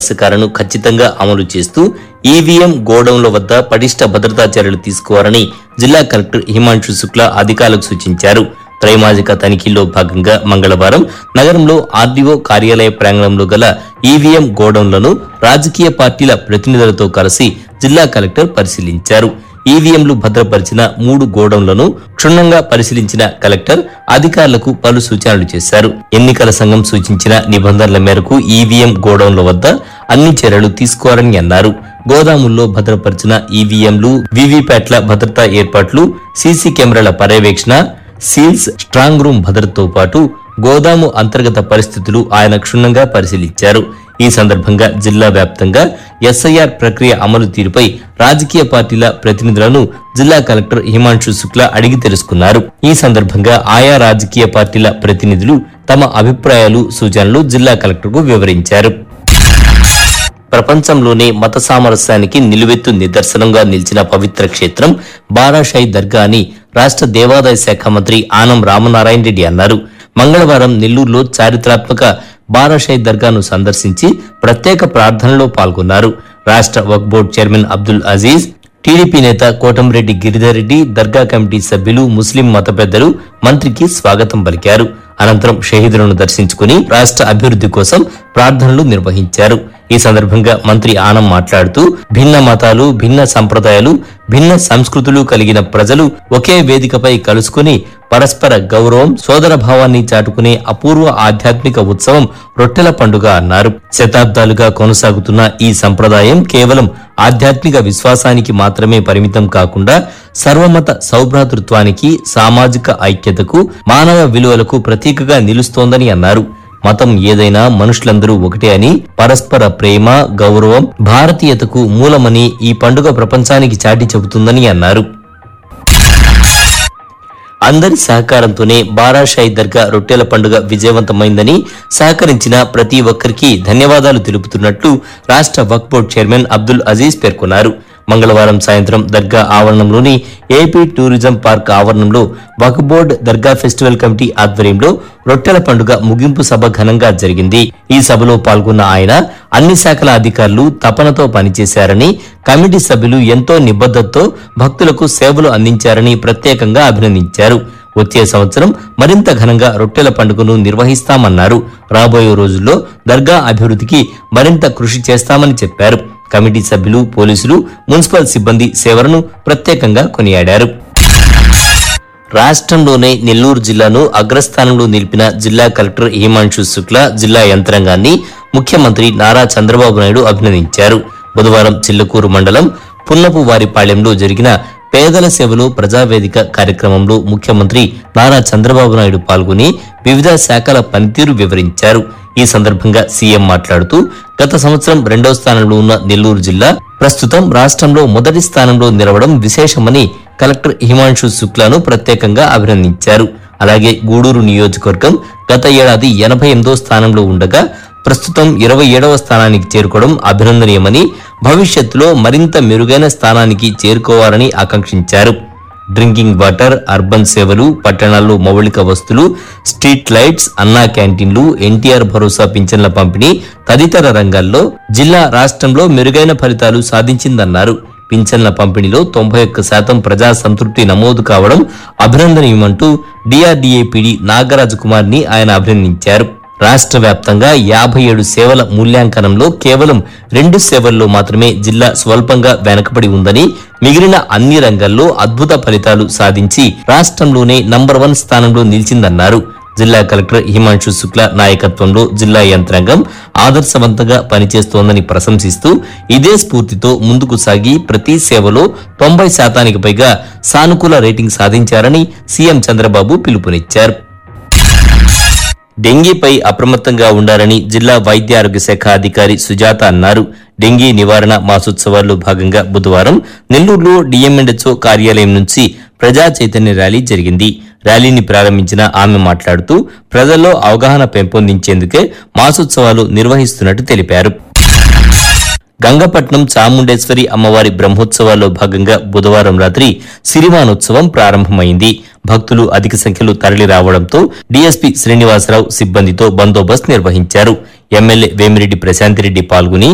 మార్గదర్శకాలను ఖచ్చితంగా అమలు చేస్తూ ఈవీఎం గోడౌన్ల వద్ద పటిష్ట భద్రతా చర్యలు తీసుకోవాలని జిల్లా కలెక్టర్ హిమాంశు శుక్లా అధికారులకు సూచించారు త్రైమాసిక తనిఖీల్లో భాగంగా మంగళవారం నగరంలో ఆర్డీఓ కార్యాలయ ప్రాంగణంలో గల ఈవీఎం గోడౌన్లను రాజకీయ పార్టీల ప్రతినిధులతో కలిసి జిల్లా కలెక్టర్ పరిశీలించారు ఈవీఎంలు భద్రపరిచిన మూడు గోడౌన్లను క్షుణ్ణంగా పరిశీలించిన కలెక్టర్ అధికారులకు పలు సూచనలు చేశారు ఎన్నికల సంఘం సూచించిన నిబంధనల మేరకు ఈవీఎం గోడౌన్ల వద్ద అన్ని చర్యలు తీసుకోవాలని అన్నారు గోదాముల్లో భద్రపరిచిన ఈవీఎంలు వీవీప్యాట్ల భద్రతా ఏర్పాట్లు సీసీ కెమెరాల పర్యవేక్షణ సీల్స్ స్ట్రాంగ్ రూమ్ భద్రతతో పాటు గోదాము అంతర్గత పరిస్థితులు ఆయన క్షుణ్ణంగా పరిశీలించారు ఈ సందర్భంగా జిల్లా వ్యాప్తంగా ఎస్ఐఆర్ ప్రక్రియ అమలు తీరుపై రాజకీయ పార్టీల ప్రతినిధులను జిల్లా కలెక్టర్ హిమాంశు శుక్లా అడిగి తెలుసుకున్నారు ఈ సందర్భంగా ఆయా రాజకీయ పార్టీల ప్రతినిధులు తమ అభిప్రాయాలు సూచనలు జిల్లా కలెక్టర్కు వివరించారు ప్రపంచంలోనే మత సామరస్యానికి నిలువెత్తు నిదర్శనంగా నిలిచిన పవిత్ర క్షేత్రం బారాషాయి దర్గా అని రాష్ట్ర దేవాదాయ శాఖ మంత్రి ఆనం రామనారాయణ రెడ్డి అన్నారు మంగళవారం నెల్లూరులో చారిత్రాత్మక బారాషాయి దర్గాను సందర్శించి ప్రత్యేక ప్రార్థనలో పాల్గొన్నారు రాష్ట్ర Waqf board chairman Abdul Aziz TDP నేత కోటంరెడ్డి గిరిధర్ రెడ్డి దర్గా కమిటీ సభ్యులు ముస్లిం మత పెద్దలు మంత్రికి స్వాగతం పలికారు అనంతరం షహీదులను దర్శించుకుని రాష్ట్ర అభివృద్ధి కోసం ప్రార్థనలు నిర్వహించారు ఈ సందర్భంగా మంత్రి ఆనం మాట్లాడుతూ భిన్న మతాలు భిన్న సంప్రదాయాలు భిన్న సంస్కృతులు కలిగిన ప్రజలు ఒకే వేదికపై కలుసుకుని పరస్పర గౌరవం సోదర భావాన్ని చాటుకునే అపూర్వ ఆధ్యాత్మిక ఉత్సవం రొట్టెల పండుగ అన్నారు శతాబ్దాలుగా కొనసాగుతున్న ఈ సంప్రదాయం కేవలం ఆధ్యాత్మిక విశ్వాసానికి మాత్రమే పరిమితం కాకుండా సర్వమత సౌభ్రాతృత్వానికి సామాజిక ఐక్యతకు మానవ విలువలకు ప్రతీకగా నిలుస్తోందని అన్నారు మతం ఏదైనా మనుషులందరూ ఒకటే అని పరస్పర ప్రేమ గౌరవం భారతీయతకు మూలమని ఈ పండుగ ప్రపంచానికి చాటి చెబుతుందని అన్నారు అందరి సహకారంతోనే బారాషాయి దర్గా రొట్టెల పండుగ విజయవంతమైందని సహకరించిన ప్రతి ఒక్కరికి ధన్యవాదాలు తెలుపుతున్నట్లు రాష్ట్ర వక్ఫ్ బోర్డు చైర్మన్ అబ్దుల్ అజీజ్ పేర్కొన్నారు మంగళవారం సాయంత్రం దర్గా ఆవరణంలోని ఏపీ టూరిజం పార్క్ ఆవరణంలో వక్ఫ్ బోర్డ్ దర్గా ఫెస్టివల్ కమిటీ ఆధ్వర్యంలో రొట్టెల పండుగ ముగింపు సభ ఘనంగా జరిగింది ఈ సభలో పాల్గొన్న ఆయన అన్ని శాఖల అధికారులు తపనతో పనిచేశారని కమిటీ సభ్యులు ఎంతో నిబద్ధతతో భక్తులకు సేవలు అందించారని ప్రత్యేకంగా అభినందించారు వచ్చే సంవత్సరం మరింత ఘనంగా రొట్టెల పండుగను నిర్వహిస్తామన్నారు రాబోయే రోజుల్లో దర్గా అభివృద్ధికి మరింత కృషి చేస్తామని చెప్పారు కమిటీ సభ్యులు పోలీసులు మున్సిపల్ సిబ్బంది సేవలను ప్రత్యేకంగా కొనియాడారు రాష్ట్రంలోనే నెల్లూరు జిల్లాను అగ్రస్థానంలో నిలిపిన జిల్లా కలెక్టర్ హిమాంశు శుక్లా జిల్లా యంత్రాంగాన్ని ముఖ్యమంత్రి నారా చంద్రబాబు నాయుడు అభినందించారు బుధవారం చిల్లకూరు మండలం పున్నపు వారిపాళ్యంలో జరిగిన పేదల సేవలు ప్రజావేదిక కార్యక్రమంలో ముఖ్యమంత్రి నారా చంద్రబాబు నాయుడు పాల్గొని వివిధ శాఖల పనితీరు వివరించారు ఈ సందర్భంగా సీఎం మాట్లాడుతూ గత సంవత్సరం రెండవ స్థానంలో ఉన్న నెల్లూరు జిల్లా ప్రస్తుతం రాష్ట్రంలో మొదటి స్థానంలో నిలవడం విశేషమని కలెక్టర్ హిమాంశు శుక్లాను ప్రత్యేకంగా అభినందించారు అలాగే గూడూరు నియోజకవర్గం గత ఏడాది ఎనభై ఎనిమిదో స్థానంలో ఉండగా ప్రస్తుతం ఇరవై ఏడవ స్థానానికి చేరుకోవడం అభినందనీయమని భవిష్యత్తులో మరింత మెరుగైన స్థానానికి చేరుకోవాలని ఆకాంక్షించారు డ్రింకింగ్ వాటర్ అర్బన్ సేవలు పట్టణాల్లో మౌలిక వస్తువులు స్ట్రీట్ లైట్స్ అన్నా క్యాంటీన్లు ఎన్టీఆర్ భరోసా పింఛన్ల పంపిణీ తదితర రంగాల్లో జిల్లా రాష్ట్రంలో మెరుగైన ఫలితాలు సాధించిందన్నారు పింఛన్ల పంపిణీలో తొంభై ఒక్క శాతం ప్రజా సంతృప్తి నమోదు కావడం అభినందనీయమంటూ డిఆర్డీఏ పిడి నాగరాజు కుమార్ ని ఆయన అభినందించారు రాష్ట్ర వ్యాప్తంగా యాభై ఏడు సేవల మూల్యాంకనంలో కేవలం రెండు సేవల్లో మాత్రమే జిల్లా స్వల్పంగా వెనకబడి ఉందని మిగిలిన అన్ని రంగాల్లో అద్భుత ఫలితాలు సాధించి రాష్ట్రంలోనే నంబర్ వన్ స్థానంలో నిలిచిందన్నారు జిల్లా కలెక్టర్ హిమాంశు శుక్లా నాయకత్వంలో జిల్లా యంత్రాంగం ఆదర్శవంతంగా పనిచేస్తోందని ప్రశంసిస్తూ ఇదే స్ఫూర్తితో ముందుకు సాగి ప్రతి సేవలో తొంభై శాతానికి పైగా సానుకూల రేటింగ్ సాధించారని సీఎం చంద్రబాబు పిలుపునిచ్చారు డెంగీపై అప్రమత్తంగా ఉండాలని జిల్లా వైద్య ఆరోగ్య శాఖ అధికారి సుజాత అన్నారు డెంగీ నివారణ మాసోత్సవాల్లో భాగంగా బుధవారం నెల్లూరులో డిఎంఎండ్హెచ్ఓ కార్యాలయం నుంచి ప్రజా చైతన్య ర్యాలీ జరిగింది ర్యాలీని ప్రారంభించిన ఆమె మాట్లాడుతూ ప్రజల్లో అవగాహన పెంపొందించేందుకే మాసోత్సవాలు నిర్వహిస్తున్నట్టు తెలిపారు గంగపట్నం చాముండేశ్వరి అమ్మవారి బ్రహ్మోత్సవాల్లో భాగంగా బుధవారం రాత్రి సిరిమానోత్సవం ప్రారంభమైంది భక్తులు అధిక సంఖ్యలో తరలి రావడంతో డీఎస్పీ శ్రీనివాసరావు సిబ్బందితో బందోబస్తు నిర్వహించారు ఎమ్మెల్యే వేమిరెడ్డి ప్రశాంతిరెడ్డి పాల్గొని